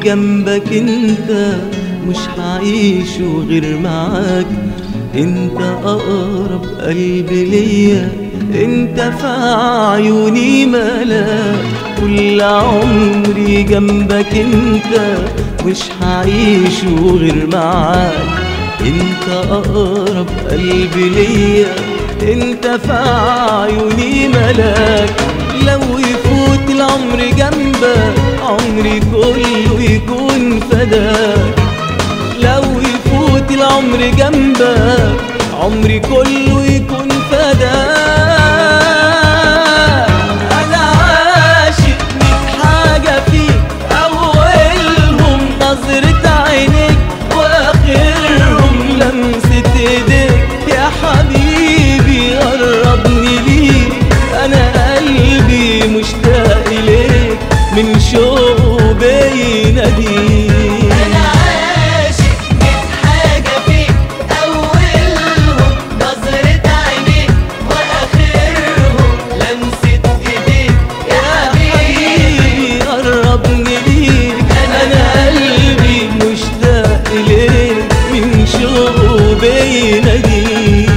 جنبك انت مش هعيشه غير معاك انت اقرب قلبي ليا انت في عيوني ملاك كل عمري جنبك انت مش هعيشه غير معاك انت اقرب قلبي ليا انت في عيوني ملاك لو يفوت العمر جنبك عمري كله يكون فداك لو يفوت العمر جنبك عمري كله يكون فداك انا عاشق ميت حاجة فيك اولهم نظرة عينيك واخرهم لمسة ايديك يا حبيبي قربني ليك انا قلبي مشتاق اليك من شوق بيناديك أنا عاشق من حاجة فيك أولهم نظرة عينيك وآخرهم لمسة إيديك يا حبيبي حبيبي قربني ليك انا قلبي مشتاق ليك من شوق بيناديك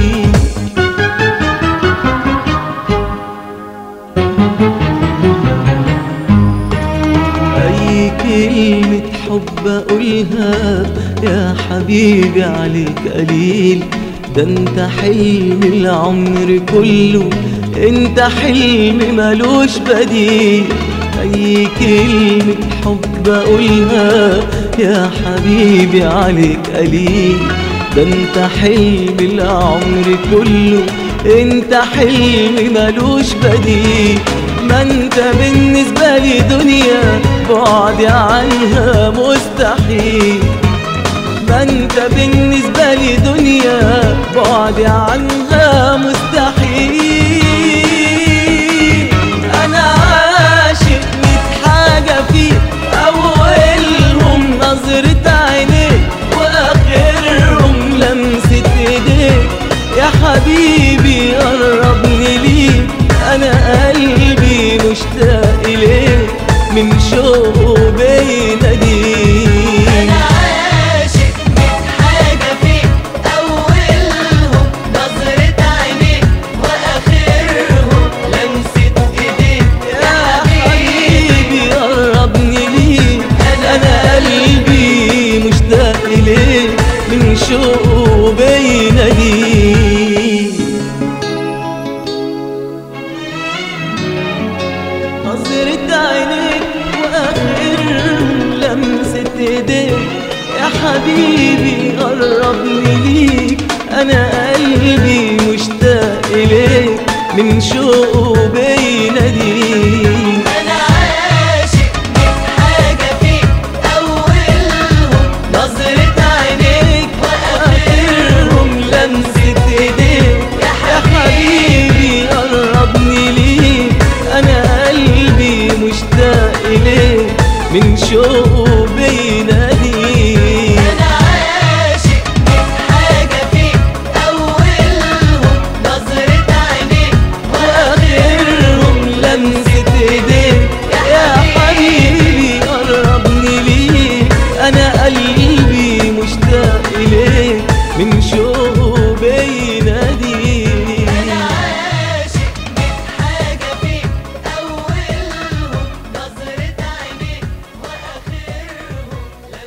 اي كلمة حب اقولها يا حبيبي عليك قليل ده انت حلم العمر كله انت حلم ملوش بديل اي كلمة حب اقولها يا حبيبي عليك قليل ده انت حلم العمر كله انت حلم ملوش بديل ما انت بالنسبة لي دنيا بعدي عنها مستحيل ما انت بالنسبة لي دنيا بعدي عنها مستحيل انا عاشق ميت حاجة فيك اولهم نظرة عينيك واخرهم لمسة ايديك يا حبيبي قربني ليك انا قلبي مشتاق اليك من شوق بيناديك أنا عاشق من حاجة فيك أولهم نظرة عينيك وآخرهم لمسة إيديك يا حبيبي قربني ليك انا قلبي مشتاق اليك من شوق بيناديك نظرة عينيك واخرهم لمسة ايديك يا حبيبي قربني ليك انا قلبي مشتاق اليك من شوق